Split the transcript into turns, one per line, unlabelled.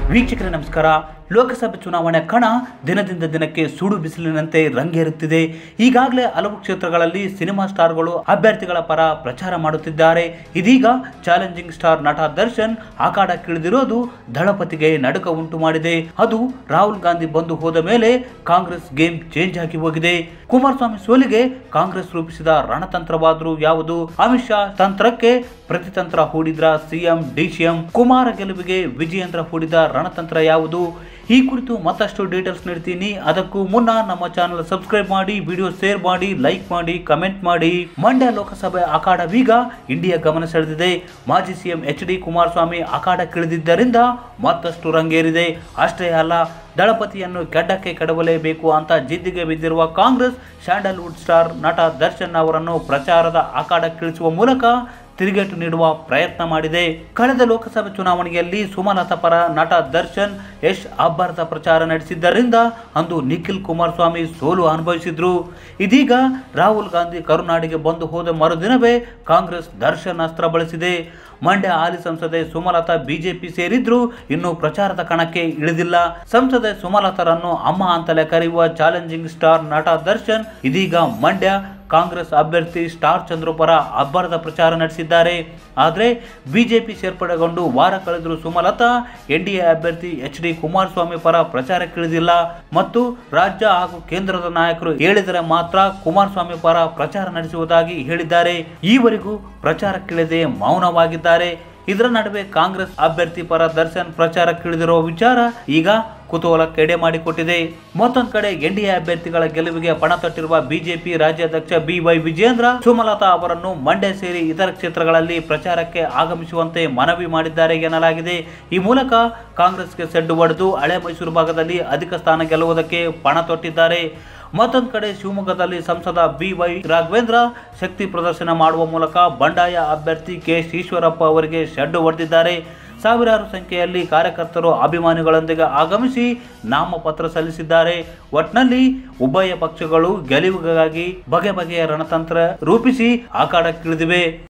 ವೀಕ್ಷಕರೇ ನಮಸ್ಕಾರ ಲೋಕಸಭೆ ಚುನಾವಣೆ ಕಣ ದಿನದಿಂದ ದಿನಕ್ಕೆ ಸುಡು ಬಿಸಿಲಿನಂತೆ ರಂಗೇರುತ್ತಿದೆ ಈಗಾಗಲೇ ಹಲವು ಕ್ಷೇತ್ರಗಳಲ್ಲಿ ಸಿನಿಮಾ ಸ್ಟಾರ್ಗಳು ಅಭ್ಯರ್ಥಿಗಳ ಪರ ಪ್ರಚಾರ ಮಾಡುತ್ತಿದ್ದಾರೆ ಇದೀಗ ಚಾಲೆಂಜಿಂಗ್ ಸ್ಟಾರ್ ನಟ ದರ್ಶನ್ ಅಖಾಡಕ್ಕಿಳಿದಿರೋದು ದಳಪತಿಗೆ ನಡುಕ ಉಂಟು ಮಾಡಿದೆ ಅದು ರಾಹುಲ್ ಗಾಂಧಿ ಬಂದು ಹೋದ ಮೇಲೆ ಕಾಂಗ್ರೆಸ್ ಗೇಮ್ ಚೇಂಜ್ ಆಗಿ ಹೋಗಿದೆ ಕುಮಾರಸ್ವಾಮಿ ಸೋಲಿಗೆ ಕಾಂಗ್ರೆಸ್ ರೂಪಿಸಿದ ರಣತಂತ್ರವಾದರೂ ಯಾವುದು ಅಮಿತ್ ಶಾ ತಂತ್ರಕ್ಕೆ ಪ್ರತಿತಂತ್ರ ಹೂಡಿದ್ರ ಸಿಎಂ ಡಿಸಿಎಂ ಕುಮಾರ ಗೆಲುವಿಗೆ ವಿಜಯಂತ್ರ ಹೂಡಿದ ರಣತಂತ್ರ ಯಾವುದು ಈ ಕುರಿತು ಮತ್ತಷ್ಟು ಡೀಟೇಲ್ಸ್ ನೀಡ್ತೀನಿ ಅದಕ್ಕೂ ಮುನ್ನ ನಮ್ಮ ಚಾನಲ್ ಸಬ್ಸ್ಕ್ರೈಬ್ ಮಾಡಿ ವಿಡಿಯೋ ಶೇರ್ ಮಾಡಿ ಲೈಕ್ ಮಾಡಿ ಕಮೆಂಟ್ ಮಾಡಿ ಮಂಡ್ಯ ಲೋಕಸಭೆ ಅಖಾಡವೀಗ ಇಂಡಿಯಾ ಗಮನ ಸೆಳೆದಿದೆ ಮಾಜಿ ಸಿಎಂ ಎಚ್ ಡಿ ಕುಮಾರಸ್ವಾಮಿ ಅಖಾಡಕ್ಕಿಳಿದಿದ್ದರಿಂದ ಮತ್ತಷ್ಟು ರಂಗೇರಿದೆ ಅಷ್ಟೇ ಅಲ್ಲ ದಳಪತಿಯನ್ನು ಕೆಡ್ಡಕ್ಕೆ ಕೆಡವಲೇಬೇಕು ಅಂತ ಜಿದ್ದಿಗೆ ಬಿದ್ದಿರುವ ಕಾಂಗ್ರೆಸ್ ಸ್ಯಾಂಡಲ್ವುಡ್ ಸ್ಟಾರ್ ನಟ ದರ್ಶನ್ ಅವರನ್ನು ಪ್ರಚಾರದ ಅಖಾಡಕ್ಕಿಳಿಸುವ ಮೂಲಕ ತಿರುಗೇಟು ನೀಡುವ ಪ್ರಯತ್ನ ಮಾಡಿದೆ ಕಳೆದ ಲೋಕಸಭೆ ಚುನಾವಣೆಯಲ್ಲಿ ಸುಮಲತಾ ಪರ ನಟ ದರ್ಶನ್ ಯಶ್ ಅಬ್ಬರದ ಪ್ರಚಾರ ನಡೆಸಿದ್ದರಿಂದ ಅಂದು ನಿಖಿಲ್ ಕುಮಾರಸ್ವಾಮಿ ಸೋಲು ಅನುಭವಿಸಿದ್ರು ಇದೀಗ ರಾಹುಲ್ ಗಾಂಧಿ ಕರುನಾಡಿಗೆ ಬಂದು ಹೋದ ಮರುದಿನವೇ ಕಾಂಗ್ರೆಸ್ ದರ್ಶನ್ ಅಸ್ತ್ರ ಬಳಸಿದೆ ಮಂಡ್ಯ ಹಾಲಿ ಸಂಸದೆ ಸುಮಲತಾ ಬಿಜೆಪಿ ಸೇರಿದ್ರು ಇನ್ನು ಪ್ರಚಾರದ ಕಣಕ್ಕೆ ಇಳಿದಿಲ್ಲ ಸಂಸದೆ ಸುಮಲತಾರನ್ನು ಅಮ್ಮ ಅಂತಲೇ ಕರೆಯುವ ಚಾಲೆಂಜಿಂಗ್ ಸ್ಟಾರ್ ನಟ ದರ್ಶನ್ ಇದೀಗ ಮಂಡ್ಯ ಕಾಂಗ್ರೆಸ್ ಅಭ್ಯರ್ಥಿ ಸ್ಟಾರ್ ಚಂದ್ರು ಪರ ಅಬ್ಬರದ ಪ್ರಚಾರ ನಡೆಸಿದ್ದಾರೆ ಆದರೆ ಬಿಜೆಪಿ ಸೇರ್ಪಡೆಗೊಂಡು ವಾರ ಕಳೆದರೂ ಸುಮಲತಾ ಎನ್ಡಿಎ ಅಭ್ಯರ್ಥಿ ಎಚ್ ಡಿ ಕುಮಾರಸ್ವಾಮಿ ಪರ ಪ್ರಚಾರಕ್ಕಿಳಿದಿಲ್ಲ ಮತ್ತು ರಾಜ್ಯ ಹಾಗೂ ಕೇಂದ್ರದ ನಾಯಕರು ಹೇಳಿದರೆ ಮಾತ್ರ ಕುಮಾರಸ್ವಾಮಿ ಪರ ಪ್ರಚಾರ ನಡೆಸುವುದಾಗಿ ಹೇಳಿದ್ದಾರೆ ಈವರೆಗೂ ಪ್ರಚಾರಕ್ಕಿಳಿದೇ ಮೌನವಾಗಿದ್ದಾರೆ ಇದರ ನಡುವೆ ಕಾಂಗ್ರೆಸ್ ಅಭ್ಯರ್ಥಿ ಪರ ದರ್ಶನ್ ಪ್ರಚಾರಕ್ಕಿಳಿದಿರುವ ವಿಚಾರ ಈಗ ಕುತೂಹಲಕ್ಕೆ ಎಡೆ ಮಾಡಿಕೊಟ್ಟಿದೆ ಮತ್ತೊಂದು ಕಡೆ ಎನ್ಡಿಎ ಅಭ್ಯರ್ಥಿಗಳ ಗೆಲುವಿಗೆ ಪಣ ತೊಟ್ಟಿರುವ ಬಿಜೆಪಿ ರಾಜ್ಯಾಧ್ಯಕ್ಷ ಬಿ ವೈ ವಿಜೇಂದ್ರ ಸುಮಲತಾ ಅವರನ್ನು ಮಂಡ್ಯ ಸೇರಿ ಇತರ ಕ್ಷೇತ್ರಗಳಲ್ಲಿ ಪ್ರಚಾರಕ್ಕೆ ಆಗಮಿಸುವಂತೆ ಮನವಿ ಮಾಡಿದ್ದಾರೆ ಎನ್ನಲಾಗಿದೆ ಈ ಮೂಲಕ ಕಾಂಗ್ರೆಸ್ಗೆ ಸೆಡ್ಡು ಹೊಡೆದು ಹಳೆ ಮೈಸೂರು ಭಾಗದಲ್ಲಿ ಅಧಿಕ ಸ್ಥಾನ ಗೆಲ್ಲುವುದಕ್ಕೆ ಪಣ ತೊಟ್ಟಿದ್ದಾರೆ ಮತ್ತೊಂದು ಕಡೆ ಶಿವಮೊಗ್ಗದಲ್ಲಿ ಸಂಸದ ಬಿ ವೈ ರಾಘವೇಂದ್ರ ಶಕ್ತಿ ಪ್ರದರ್ಶನ ಮಾಡುವ ಮೂಲಕ ಬಂಡಾಯ ಅಭ್ಯರ್ಥಿ ಕೆ ಎಸ್ ಈಶ್ವರಪ್ಪ ಅವರಿಗೆ ಶೆಡ್ಡು ಹೊಡೆದಿದ್ದಾರೆ ಸಾವಿರಾರು ಸಂಖ್ಯೆಯಲ್ಲಿ ಕಾರ್ಯಕರ್ತರು ಅಭಿಮಾನಿಗಳೊಂದಿಗೆ ಆಗಮಿಸಿ ನಾಮಪತ್ರ ಸಲ್ಲಿಸಿದ್ದಾರೆ ಒಟ್ನಲ್ಲಿ ಉಭಯ ಪಕ್ಷಗಳು ಗೆಲುವಿಗಾಗಿ ಬಗೆ ಬಗೆಯ ರಣತಂತ್ರ ರೂಪಿಸಿ ಅಖಾಡಕ್ಕಿಳಿದಿವೆ